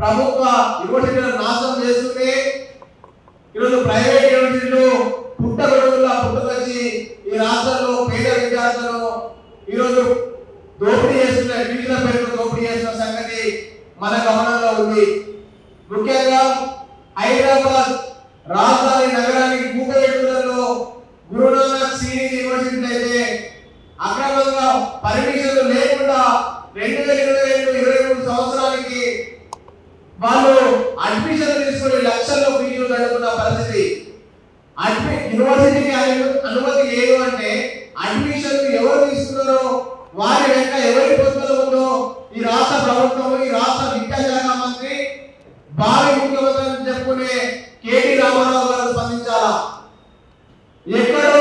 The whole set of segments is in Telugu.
ప్రభుత్వ యూనివర్సిటీలను నాశనం చేస్తుంటే ఈరోజు ప్రైవేట్ యూనివర్సిటీలు పుట్టగొడుగులా పుట్టుకొచ్చి ఈ రాష్ట్రంలో పేద విద్యార్థులను ఈరోజు దోపిడీ చేస్తున్న ఫీజుల పేరుతో దోపిడీ చేస్తున్న సంగతి మన గమనంలో ఉంది ముఖ్యంగా హైదరాబాద్ రాజధాని నగరానికి కూకబెట్టులలో గురునానక్ సీనియర్ యూనివర్సిటీ అయితే అక్రమంగా పర్మిషన్లు లేకుండా రెండు వేల ఇరవై రెండు ఇరవై మూడు సంవత్సరానికి వాళ్ళు అడ్మిషన్ తీసుకుని లక్షల్లో ఫీజులు కట్టుకున్న పరిస్థితి అడ్మి యూనివర్సిటీకి అను- అనుమతి లేదు అంటే అడ్మిషన్ ఎవరు తీసుకున్నారో వారి వెంట ఎవరి పొత్తులు ఉందో ఈ రాష్ట్ర ప్రభుత్వం ఈ రాష్ట్ర విద్యాశాఖ మంత్రి భావి ముఖ్యమంత్రి అని చెప్పుకునే కేటీ రామారావు గారు స్పందించాలా ఎక్కడో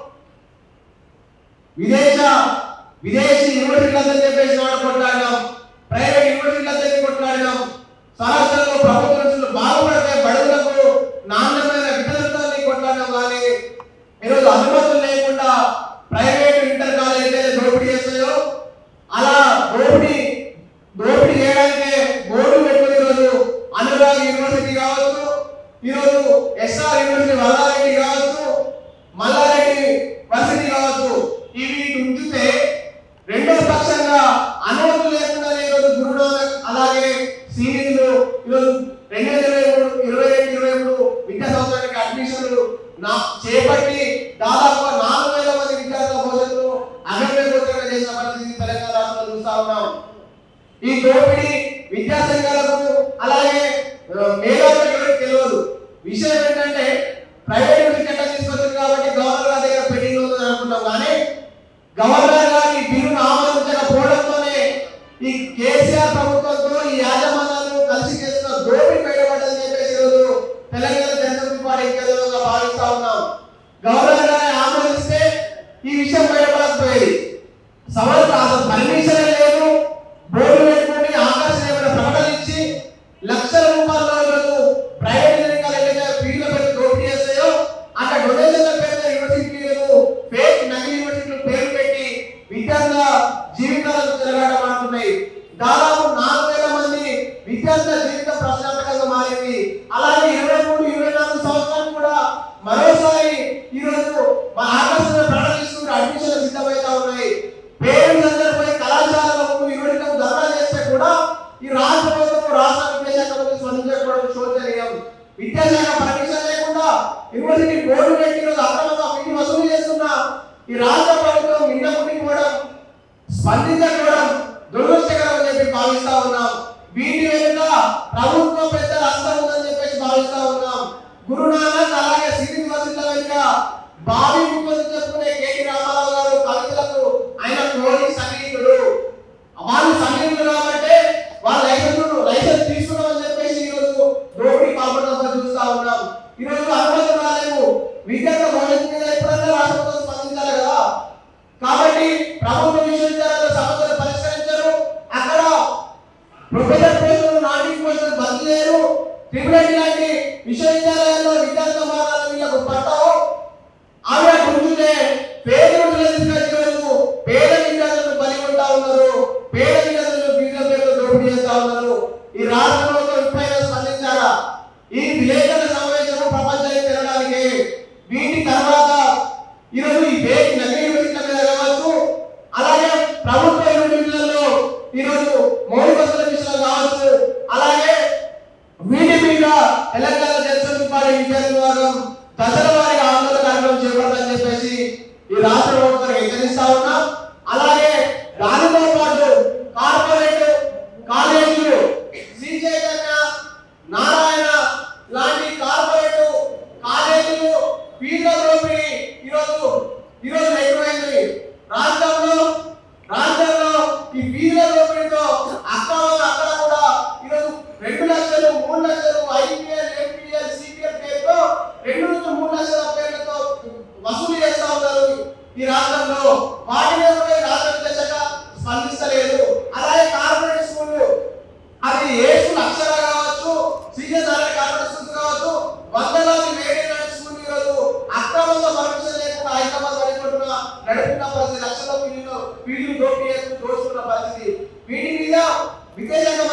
విదేశ విదేశీ యూనివర్సిటీలందరూ చెప్పేసి వాడు కొట్లాడినాం ప్రైవేట్ యూనివర్సిటీలందరినీ కొట్లాడినాం సరాసరిలో ప్రభుత్వ యూనివర్సిటీలు బాగుపడితే బడుగులకు నాణ్యమైన విద్యార్థులని కొట్లాడినాం కానీ ఈరోజు అనుమతులు లేకుండా ప్రైవేట్ ఇంటర్ కాలేజీ అయితే దోపిడీ చేస్తాయో అలా దోపిడీ దోపిడీ చేయడానికే బోర్డు పెట్టుకుని ఈరోజు అనురాగ్ యూనివర్సిటీ కావచ్చు ఈరోజు ఎస్ఆర్ యూనివర్సిటీ వల్లారెడ్డి కావచ్చు మల్లారెడ్డి వర్సిటీ కావచ్చు ఇవి ఉంచితే రెండో పక్షంగా అనుమతులు లేకుండా ఈరోజు గురునానక్ అలాగే సీనియర్లు ఈరోజు రెండు వేల ఇరవై మూడు ఇరవై రెండు ఇరవై మూడు విద్యా సంవత్సరానికి అడ్మిషన్లు నా చేపట్టి దాదాపు నాలుగు వేల మంది విద్యార్థుల భవిష్యత్తు అగమ్యగోచరంగా చేసిన పరిస్థితి తెలంగాణ రాష్ట్రంలో చూస్తా ఉన్నాం ఈ దోపిడీ విద్యా సంఘాలకు అలాగే ఆ, మేధావులకు ఎవరికి తెలియదు విషయం ఏంటంటే ప్రైవేట్ యూనివర్సిటీ చట్టం తీసుకొచ్చింది కాబట్టి గవర్నర్ గారి దగ్గర పెండింగ్ ఉందని అనుకున్నాం కానీ గవర్నర్ గారి ఈ బిల్లును ఆమోదించకపోవడంతోనే ఈ కేసీఆర్ ప్రభుత్వంతో ఈ యాజమాన్యాలు కలిసి చేస్తున్న దోపిడీ బయటపడ్డదని చెప్పేసి ఈరోజు తెలంగాణ జనసమితి పార్టీ కేంద్రంగా భావిస్తా ఉన్నాం గవర్నర్ గారిని ఆమోదిస్తే ఈ విషయం బయటపడకపోయేది సవాల్ అసలు పర్మిషన్ లేదు బోర్డు పెట్టుకుని ఆకర్షణీయమైన ప్రకటన ఇచ్చి లక్షల రూపాయల ఈరోజు ప్రైవేట్ రంగాలు ఏదైతే ఫీజుల పెట్టి దోపిడీ చేస్తాయో అక్కడ డొనేషన్ల పేరుతో యూనివర్సిటీలు ఫేక్ నకిలీ యూనివర్సిటీలు పేరు పెట్టి విద్యార్థుల జీవితాలను తిరగాడమంటున్నాయి దాదాపు నాలుగు వేల మంది విద్యార్థుల జీవితం ప్రశ్నార్థకంగా మారింది అలాగే ఇరవై మూడు ఇరవై నాలుగు సంవత్సరాలు కూడా మరోసారి ఈరోజు మా ఆకర్షణ ప్రకటిస్తూ అడ్మిషన్ సిద్ధమవుతా ఉన్నాయి పేరెంట్స్ అందరూ పోయి కళాశాలకు యూనిట్లకు ధర్నా చేస్తే కూడా ఈ రాష్ట్ర ప్రభుత్వం రాష్ట్ర విద్యాశాఖ మంత్రి స్పందించకపోవడం శోచనీయం విద్యాశాఖ పర్మిషన్ లేకుండా యూనివర్సిటీ బోర్డు పెట్టి ఈరోజు అక్రమంగా ఫీజు వసూలు చేస్తున్న ఈ రాష్ట్ర ప్రభుత్వం నిన్న ఉండిపోవడం స్పందించకపోవడం దురదృష్టకరం అని చెప్పి భావిస్తా ఉన్నాం వీటి వెనుక ప్రభుత్వం పెద్ద హస్తం ఉందని చెప్పేసి భావిస్తా ఉన్నాం గురునానక్ అలాగే సిరి వసతుల వెనుక బావి ముఖ్యమంత్రి చెప్పుకునే కేటీ రామారావు గారు కవితలకు ఆయన కోడి సన్నిహితుడు వాళ్ళు సన్నిహితులు కాబట్టి వాళ్ళ లైసెన్స్ లైసెన్స్ తీసుకున్నామని చెప్పేసి ఈరోజు దోపిడీ పాల్పడడం చూస్తా ఉన్నాం ఈరోజు అనుమతులు రాలేవు విద్యార్థుల భవిష్యత్తు మీద ఎప్పుడన్నా రాష్ట్రంలో స్పందించాలి కదా కాబట్టి ప్రభుత్వ విశ్వవిద్యాలయాల సమస్యలు పరిష్కరించరు అక్కడ ప్రొఫెసర్ పోస్టులు నాటింగ్ పోస్టులు భర్తీ చేయరు ట్రిపుల్ లాంటి విశ్వవిద్యాలయాల్లో విద్యార్థుల మారాలు వీళ్ళకు పట్టావు ఆవిడ గుర్తుంటే పేద తీసుకొచ్చినందుకు పేద విద్యార్థులను బలి ఉంటా ఉన్నారు పేద విద్యార్థులను ఫీజుల పేరుతో దోపిడీ చేస్తా ఉన్నారు ఈ రాష్ట్ర ప్రభుత్వం ఇప్పుడైనా స్పందించారా ఈ విలేకరుల సమావేశం ప్రపంచానికి తిరగడానికి వీటి తర్వాత ఈరోజు ఈ ఫేక్ నకిలీ యూనివర్సిటీల మీద కావచ్చు అలాగే ప్రభుత్వ యూనివర్సిటీలలో ఈరోజు మౌలిక వసతుల విషయంలో కావచ్చు అలాగే వీటి మీద తెలంగాణ జనసమితి పార్టీ విద్యార్థి విభాగం దశల వారీగా ఆందోళన కార్యక్రమం చేపడతామని చెప్పేసి ఈ రాష్ట్ర ప్రభుత్వం హెచ్చరిస్తా ఉన్నాం అలాగే దానితో పాటు కార్పొరేట్ కాలేజీలు శ్రీ చైతన్య నారాయణ లాంటి కార్పొరేట్ కాలేజీలు ఫీజుల దోపిడీ ఈరోజు ఈరోజు ఎక్కువైంది రాష్ట్రంలో రాష్ట్రంలో ఈ ఫీజుల దోపిడీతో అక్రమంగా అక్కడ కూడా ఈరోజు రెండు లక్షలు మూడు లక్షలు ఐపీఎల్ ఎంపీఎల్ సిపిఎల్ పేరుతో రెండు నుంచి మూడు లక్షల పేర్లతో వసూలు చేస్తా ఉన్నారు ఈ రాష్ట్రంలో వాటి మీద కూడా ఈ రాష్ట్ర విద్యాశాఖ స్పందిస్తలేదు అలాగే కార్పొరేట్ స్కూళ్ళు అది ఏ స్కూల్ అక్షర కావచ్చు సీనియర్ నారాయణ కార్పొరేట్ స్కూల్స్ కావచ్చు వందలాది వేరే స్కూల్ ఈరోజు అక్రమంగా పర్మిషన్ లేకుండా హైదరాబాద్ నడుపుకుంటున్న నడుపుతున్న పరిస్థితి లక్షల ఫీజులు ఫీజులు దోపిడీ చేస్తూ దోచుకున్న పరిస్థితి వీటి మీద విద్యాశాఖ